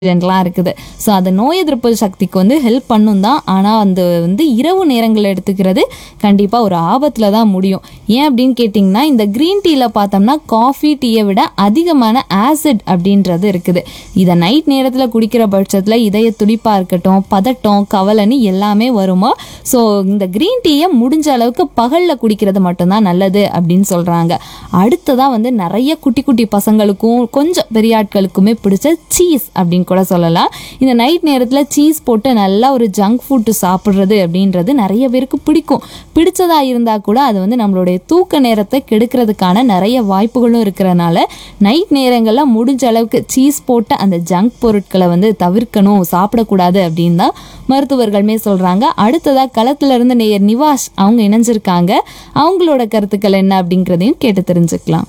இதெல்லாம் இருக்குது ஸோ அது நோய் எதிர்ப்பு சக்திக்கு வந்து ஹெல்ப் பண்ணும் தான் ஆனால் அந்த வந்து இரவு நேரங்களில் எடுத்துக்கிறது கண்டிப்பாக ஒரு ஆபத்தில் தான் முடியும் ஏன் அப்படின்னு கேட்டிங்கன்னா இந்த க்ரீன் டீயில் பார்த்தோம்னா காஃபி டீயை விட அதிகமான ஆசிட் அப்படின்றது இருக்குது இதை நைட் நேரத்தில் குடிக்கிற பட்சத்தில் இதய துடிப்பாக இருக்கட்டும் பதட்டம் கவலைன்னு எல்லாமே வருமா ஸோ இந்த க்ரீன் டீயை முடிஞ்ச அளவுக்கு பகலில் குடிக்கிறது மட்டும்தான் நல்லது அப்படின்னு சொல்கிறாங்க அடுத்ததாக வந்து நிறைய குட்டி குட்டி பசங்களுக்கும் கொஞ்சம் பெரிய ஆட்களுக்குமே பிடிச்ச சீஸ் அப்படின்னு கூட சொல்லலாம் இந்த நைட் நேரத்தில் சீஸ் போட்டு நல்லா ஒரு ஜங்க் ஃபுட்டு சாப்பிட்றது அப்படின்றது நிறைய பேருக்கு பிடிக்கும் பிடிச்சதா இருந்தால் கூட அது வந்து நம்மளுடைய தூக்க நேரத்தை கெடுக்கிறதுக்கான நிறைய வாய்ப்புகளும் இருக்கிறனால நைட் நேரங்களில் முடிஞ்ச அளவுக்கு சீஸ் போட்ட அந்த ஜங்க் பொருட்களை வந்து தவிர்க்கணும் சாப்பிடக்கூடாது அப்படின்னு தான் மருத்துவர்களுமே சொல்கிறாங்க அடுத்ததாக களத்துல இருந்து நேயர் நிவாஸ் அவங்க இணைஞ்சிருக்காங்க அவங்களோட கருத்துக்கள் என்ன அப்படிங்கிறதையும் கேட்டு தெரிஞ்சுக்கலாம்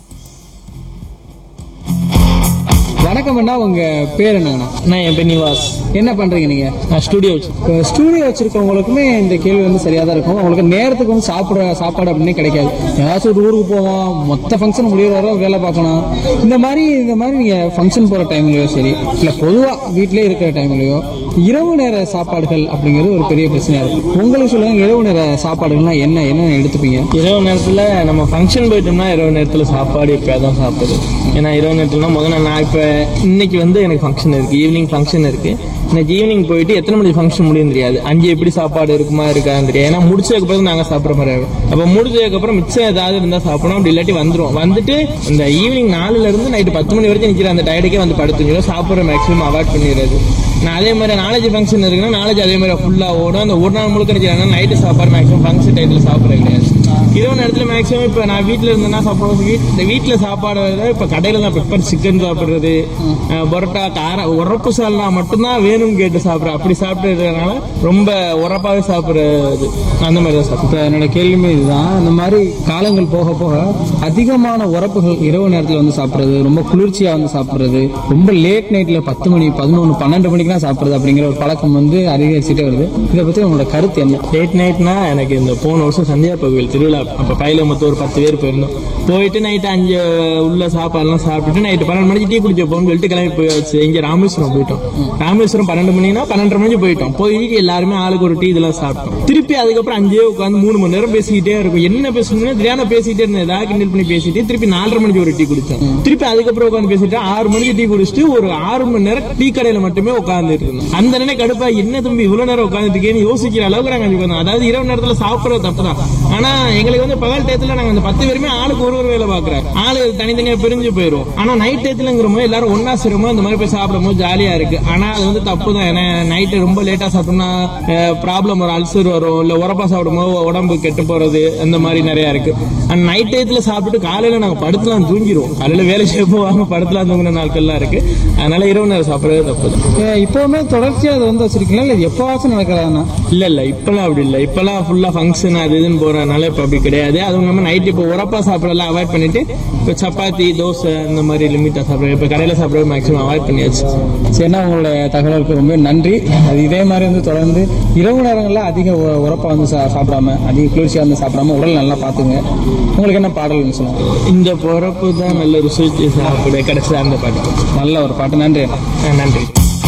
வணக்கம் அண்ணா உங்க பேர் என்னங்கண்ணா நான் என் பேர் நிவாஸ் என்ன பண்றீங்க நீங்க நான் ஸ்டுடியோ வச்சு இப்போ ஸ்டூடியோ வச்சிருக்கவங்களுக்குமே இந்த கேள்வி வந்து சரியா தான் இருக்கும் அவங்களுக்கு நேரத்துக்கு வந்து சாப்பிட சாப்பாடு அப்படின்னு கிடைக்காது ஏதாச்சும் ஒரு ஊருக்கு போவோம் மொத்த ஃபங்க்ஷன் முடியிற வரை வேலை பார்க்கணும் இந்த மாதிரி இந்த மாதிரி நீங்க ஃபங்க்ஷன் போற டைம்லயோ சரி இல்ல பொதுவா வீட்டிலே இருக்கிற டைம்லயோ இரவு நேர சாப்பாடுகள் அப்படிங்கிறது ஒரு பெரிய பிரச்சனையா இருக்கும் உங்களுக்கு சொல்லுங்க இரவு நேர சாப்பாடுகள்னா என்ன என்ன எடுத்துப்பீங்க இரவு நேரத்தில் நம்ம ஃபங்க்ஷன் போயிட்டோம்னா இரவு நேரத்தில் சாப்பாடு எப்போயாவது தான் சாப்பிடுது ஏன்னா இரவு நேரத்துலனா முதல்ல நான் இப்போ இன்னைக்கு வந்து எனக்கு ஃபங்க்ஷன் இருக்கு ஈவினிங் ஃபங்க்ஷன் இருக்கு இன்னைக்கு ஈவினிங் போயிட்டு எத்தனை மணிக்கு ஃபங்க்ஷன் முடியும் தெரியாது அஞ்சு எப்படி சாப்பாடு இருக்குமா இருக்கான்னு தெரியாது ஏன்னா முடிச்சதுக்கு அப்புறம் நாங்கள் சாப்பிட்ற மாதிரி இருக்கும் அப்போ முடிஞ்சதுக்கு அப்புறம் மிச்சம் ஏதாவது இருந்தால் சாப்பிடணும் அப்படி இல்லாட்டி வந்துரும் வந்துட்டு இந்த ஈவினிங் நாலுல இருந்து நைட்டு பத்து மணி வரைக்கும் நிற்கிற அந்த டயர்டுக்கே வந்து படுத்துக்கிறோம் சாப்பிட்ற மேக்ஸிமம் அவாய்ட் பண்ணிடுறது நான் அதே மாதிரி நாலேஜ் ஃபங்க்ஷன் இருக்குன்னா நாலேஜ் அதே மாதிரி ஃபுல்லாக ஓடும் அந்த ஒரு நாள் முழுக்க நினைக்கிறாங்க நைட்டு சாப்பாடு மேக்ஸிமம் ஃபங்க்ஷன் டைத்தில் சாப்பிட்றது கிடையாது இரவு நேரத்தில் மேக்ஸிமம் இப்போ நான் வீட்டில் இருந்தேன்னா சப்போஸ் வீட் இந்த வீட்டில் சாப்பாடு விட இப்போ கடையில் தான் பெப்பர் சிக்கன் சாப்பிட்றது அஹ், பரோட்டா கார உரப்பு சால்னா மட்டும்தான் வேணும்னு கேட்டு சாப்பிட்றேன் அப்படி சாப்பிட்றதுனால ரொம்ப உரப்பாகவே சாப்பிட்றது அந்த மாதிரி தான் சாப்பிட்றேன் இப்போ என்னோட கேள்வியுமே இதுதான் இந்த மாதிரி காலங்கள் போக போக அதிகமான உறப்புகள் இரவு நேரத்தில் வந்து சாப்பிட்றது ரொம்ப குளிர்ச்சியாக வந்து சாப்பிட்றது ரொம்ப லேட் நைட்டில் பத்து மணி பதினொன்று பன்னெண்டு மணிக்கெல்லாம் சாப்பிட்றது அப்படிங்கிற ஒரு பழக்கம் வந்து அதிகரிச்சுட்டே வருது இதை பற்றி உங்களோட கருத்து என்ன லேட் நைட்னா எனக்கு இந்த போன வருஷம் சந்தியாப்பா கோவில் திருவிழா அப்போ கையில் மொத்தம் ஒரு பத்து பேர் போயிருந்தோம் போயிட்டு நைட்டு அஞ்சு உள்ள சாப்பாடுலாம் சாப்பிட்டுட்டு நைட்டு பன்னெண்டு மணிக்கு டீ குடிச்ச போகணும்னு சொல்லிட்டு கிளம்பி போயாச்சு இங்கே ராமேஸ்வரம் போயிட்டோம் ராமேஸ்வரம் பன்னெண்டு மணினா பன்னெண்டரை மணிக்கு போயிட்டோம் போய் எல்லாருமே ஆளுக்கு ஒரு டீ இதெல்லாம் சாப்பிட்டோம் திருப்பி அதுக்கப்புறம் அஞ்சே உட்காந்து மூணு மணி நேரம் பேசிக்கிட்டே இருக்கும் என்ன பேசணும்னு தெரியாம பேசிட்டே இருந்தேன் ஏதாவது கிண்டல் பண்ணி பேசிட்டு திருப்பி நாலரை மணிக்கு ஒரு டீ குடிச்சோம் திருப்பி அதுக்கப்புறம் உட்காந்து பேசிட்டு ஆறு மணிக்கு டீ குடிச்சிட்டு ஒரு ஆறு மணி நேரம் டீ கடையில மட்டுமே உட்காந்துட்டு இருந்தோம் அந்த நேரம் கடுப்பா என்ன தம்பி இவ்வளவு நேரம் உட்காந்துட்டு இருக்கேன்னு யோசிக்கிற அளவுக்கு நாங்க அங்க உட்காந்தோம் அதாவது இரவு நேரத்துல சாப்பிடுறது தப்பு தான் ஆனா எங்களுக்கு வந்து பகல் டயத்துல நாங்க அந்த பத்து பேருமே ஆளுக்கு ஒரு ஒரு வேலை பாக்குறோம் ஆளு தனித்தனியா பிரிஞ்சு போயிரும் ஆனா நைட் டயத்துலங்கிற போது எல்லாரும் ஒன்னா சேருமோ அந்த மாதிரி போய் சாப்பிடும் போது ஜாலியா இருக்கு ஆனா அது வந்து தப்பு தான் ஏன்னா நைட்டு ரொம்ப லேட்டா சாப்பிட்டோம்னா ப்ராப்ளம் வரும் அல்சர் வரும் இல்ல உரப்பா சாப்பிடும்போது உடம்பு கெட்டு போறது அந்த மாதிரி நிறைய இருக்கு அண்ட் நைட் டயத்துல சாப்பிட்டு காலையில நாங்க படுத்துலாம் தூங்கிடுவோம் காலையில வேலை செய்ய போவாங்க படுத்துலாம் தூங்குன நாட்கள்லாம் இருக்கு அதனால இரவு நேரம் சாப்பிடுறது தப்பு தான் ஏ, இப்பவுமே தொடர்ச்சியாக அதை வந்து வச்சிருக்கீங்களா இல்லை எப்போவாச்சும் நடக்கிறதாண்ணா இல்ல இல்ல இப்பெல்லாம் அப்படி இல்ல இப்பெல்லாம் ஃபுல்லா ஃபங்க்ஷன் அது இதுன்னு போறதுனால இப்ப அப்படி கிடையாது அதுவும் இல்லாம நைட் இப்போ உரப்பா சாப்பிடலாம் அவாய்ட் பண்ணிட்டு இப்போ சப்பாத்தி தோசை இந்த மாதிரி லிமிட்டா சாப்பிடுறோம் இப்ப கடையில சாப்பிடுறது மேக்ஸிமம் அவாய்ட் பண்ணியாச்சு சரிண்ணா உங்களோட தகவலுக்கு ரொம்ப நன்றி அது இதே மாதிரி வந்து தொடர்ந்து இரவு நேரங்களில் அதிக உ- உரப்பா வந்து சா- சாப்பிடாம அதிக குளிர்ச்சியாக வந்து சாப்பிடாம உடல் நல்லா பார்த்துங்க உங்களுக்கு என்ன பாடல்னு சொல்லுங்க இந்த பொறப்பு தான் நல்ல ருசிச்சு சாப்பிட கிடைச்சது அந்த பாட்டு நல்ல ஒரு பாட்டு நன்றி அண்ணா. அஹ் நன்றி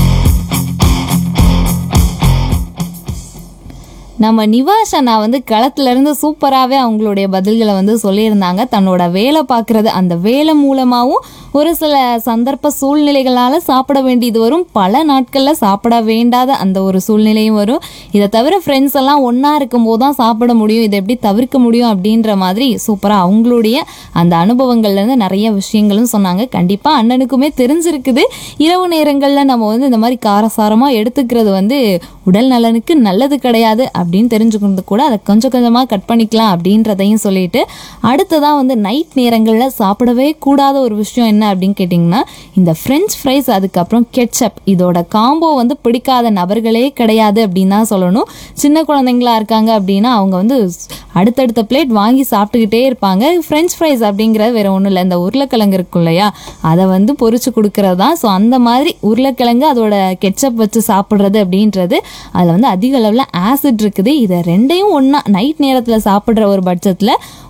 நம்ம நிவாஷ் அண்ணா வந்து களத்துல இருந்து சூப்பராகவே அவங்களுடைய பதில்களை வந்து சொல்லியிருந்தாங்க தன்னோட வேலை பார்க்குறது அந்த வேலை மூலமாகவும் ஒரு சில சந்தர்ப்ப சூழ்நிலைகளால் சாப்பிட வேண்டியது வரும் பல நாட்களில் சாப்பிட வேண்டாத அந்த ஒரு சூழ்நிலையும் வரும் இதை தவிர ஃப்ரெண்ட்ஸ் எல்லாம் ஒன்றா இருக்கும்போது தான் சாப்பிட முடியும் இதை எப்படி தவிர்க்க முடியும் அப்படின்ற மாதிரி சூப்பராக அவங்களுடைய அந்த அனுபவங்கள்லேருந்து நிறைய விஷயங்களும் சொன்னாங்க கண்டிப்பாக அண்ணனுக்குமே தெரிஞ்சிருக்குது இரவு நேரங்களில் நம்ம வந்து இந்த மாதிரி காரசாரமாக எடுத்துக்கிறது வந்து உடல் நலனுக்கு நல்லது கிடையாது அப்படின்னு தெரிஞ்சுக்கிறது கூட அதை கொஞ்சம் கொஞ்சமாக கட் பண்ணிக்கலாம் அப்படின்றதையும் சொல்லிட்டு அடுத்ததாக வந்து நைட் நேரங்களில் சாப்பிடவே கூடாத ஒரு விஷயம் என்ன அப்படின்னு கேட்டிங்கன்னா இந்த ஃப்ரெஞ்ச் ஃப்ரைஸ் அதுக்கப்புறம் கெட்சப் இதோட காம்போ வந்து பிடிக்காத நபர்களே கிடையாது அப்படின்னு தான் சொல்லணும் சின்ன குழந்தைங்களா இருக்காங்க அப்படின்னா அவங்க வந்து அடுத்தடுத்த பிளேட் வாங்கி சாப்பிட்டுக்கிட்டே இருப்பாங்க ஃப்ரெஞ்ச் ஃப்ரைஸ் அப்படிங்கிறது வேற ஒன்றும் இல்லை இந்த உருளைக்கிழங்கு இருக்கும் இல்லையா அதை வந்து பொரிச்சு கொடுக்கறது தான் ஸோ அந்த மாதிரி உருளைக்கிழங்கு அதோட கெச்சப் வச்சு சாப்பிட்றது அப்படின்றது அதில் வந்து அதிக அளவில் ஆசிட் இருக்குது இதை ரெண்டையும் ஒன்றா நைட் நேரத்தில் சாப்பிட்ற ஒரு பட்சத்தில்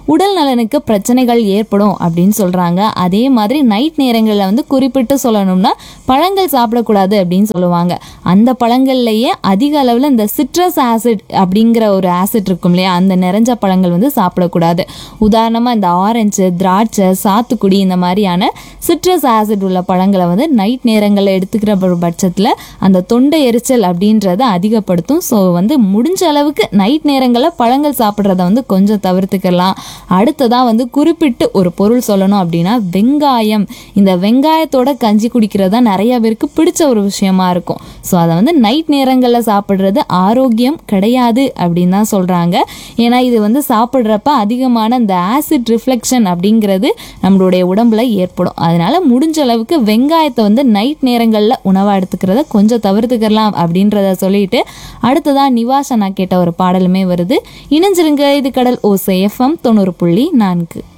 உடல் நலனுக்கு பிரச்சனைகள் ஏற்படும் அப்படின்னு சொல்றாங்க அதே மாதிரி நைட் நேரங்களில் வந்து குறிப்பிட்டு சொல்லணும்னா பழங்கள் சாப்பிடக்கூடாது அப்படின்னு சொல்லுவாங்க அந்த பழங்கள்லயே அதிக அளவில் இந்த சிட்ரஸ் ஆசிட் அப்படிங்கிற ஒரு ஆசிட் இருக்கும் இல்லையா அந்த நிறைஞ்ச பழங்கள் வந்து சாப்பிடக்கூடாது உதாரணமாக இந்த ஆரஞ்சு திராட்சை சாத்துக்குடி இந்த மாதிரியான சிட்ரஸ் ஆசிட் உள்ள பழங்களை வந்து நைட் நேரங்களில் எடுத்துக்கிற ஒரு பட்சத்தில் அந்த தொண்டை எரிச்சல் அப்படின்றத அதிகப்படுத்தும் ஸோ வந்து முடிஞ்ச அளவுக்கு நைட் நேரங்களில் பழங்கள் சாப்பிட்றத வந்து கொஞ்சம் தவிர்த்துக்கலாம் அடுத்ததாக வந்து குறிப்பிட்டு ஒரு பொருள் சொல்லணும் அப்படின்னா வெங்காயம் இந்த வெங்காயத்தோட கஞ்சி குடிக்கிறது தான் நிறைய பேருக்கு பிடிச்ச ஒரு விஷயமா இருக்கும் ஸோ அதை வந்து நைட் நேரங்களில் சாப்பிட்றது ஆரோக்கியம் கிடையாது அப்படின்னு தான் சொல்கிறாங்க ஏன்னா இது வந்து சாப்பிட்றப்ப அதிகமான இந்த ஆசிட் ரிஃப்ளெக்ஷன் அப்படிங்கிறது நம்மளுடைய உடம்புல ஏற்படும் அதனால முடிஞ்ச அளவுக்கு வெங்காயத்தை வந்து நைட் நேரங்களில் உணவாக எடுத்துக்கிறத கொஞ்சம் தவிர்த்துக்கலாம் அப்படின்றத சொல்லிட்டு அடுத்ததான் நிவாசனா கேட்ட ஒரு பாடலுமே வருது இணைஞ்சிருங்க இது கடல் ஓசை எஃப்எம் தொண்ணூறு புள்ளி நான்கு